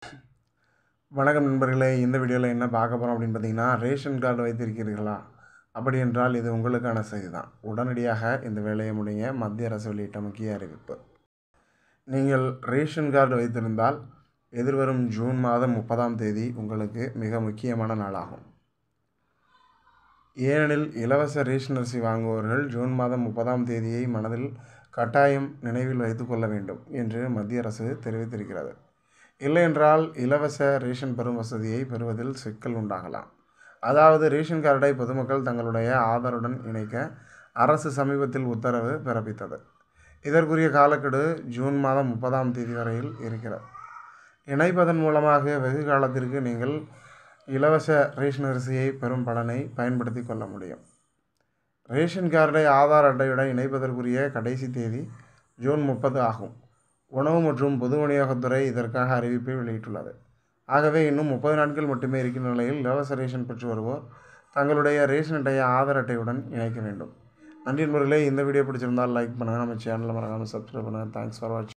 வணக்கம் நண்பர்களே இந்த வீடியோவில் என்ன பார்க்க போகிறோம் அப்படின்னு பார்த்தீங்கன்னா ரேஷன் கார்டு வைத்திருக்கிறீர்களா அப்படி என்றால் இது உங்களுக்கான செய்தி தான் உடனடியாக இந்த வேலையை முடிங்க மத்திய அரசு வெளியிட்ட முக்கிய அறிவிப்பு நீங்கள் ரேஷன் கார்டு வைத்திருந்தால் எதிர்வரும் ஜூன் மாதம் முப்பதாம் தேதி உங்களுக்கு மிக முக்கியமான நாளாகும் ஏனெனில் இலவச ரேஷன் அரிசி வாங்குபவர்கள் ஜூன் மாதம் முப்பதாம் தேதியை மனதில் கட்டாயம் நினைவில் வைத்துக்கொள்ள வேண்டும் என்று மத்திய அரசு தெரிவித்திருக்கிறது இல்லையென்றால் இலவச ரேஷன் பெறும் வசதியை பெறுவதில் சிக்கல் உண்டாகலாம் அதாவது ரேஷன் கார்டை பொதுமக்கள் தங்களுடைய ஆதாருடன் இணைக்க அரசு சமீபத்தில் உத்தரவு பிறப்பித்தது இதற்குரிய காலக்கெடு ஜூன் மாதம் முப்பதாம் தேதி வரையில் இருக்கிறது இணைப்பதன் மூலமாக வெகு காலத்திற்கு நீங்கள் இலவச ரேஷன் அரிசியை பெறும் பலனை பயன்படுத்தி கொள்ள முடியும் ரேஷன் கார்டை ஆதார் அட்டையுடன் இணைப்பதற்குரிய கடைசி தேதி ஜூன் முப்பது ஆகும் உணவு மற்றும் பொது விநியோகத்துறை இதற்காக அறிவிப்பை வெளியிட்டுள்ளது ஆகவே இன்னும் முப்பது நாட்கள் மட்டுமே இருக்கின்ற நிலையில் இலவச ரேஷன் பெற்று வருவோர் தங்களுடைய ரேஷன் அட்டையை ஆதார் அட்டையுடன் இணைக்க வேண்டும் நன்றி நண்பர்களே இந்த வீடியோ பிடிச்சிருந்தால் லைக் பண்ணுங்கள் நம்ம சேனலை மறக்காமல் சப்ஸ்கிரைப் பண்ணுங்கள் தேங்க்ஸ் ஃபார் வாட்சிங்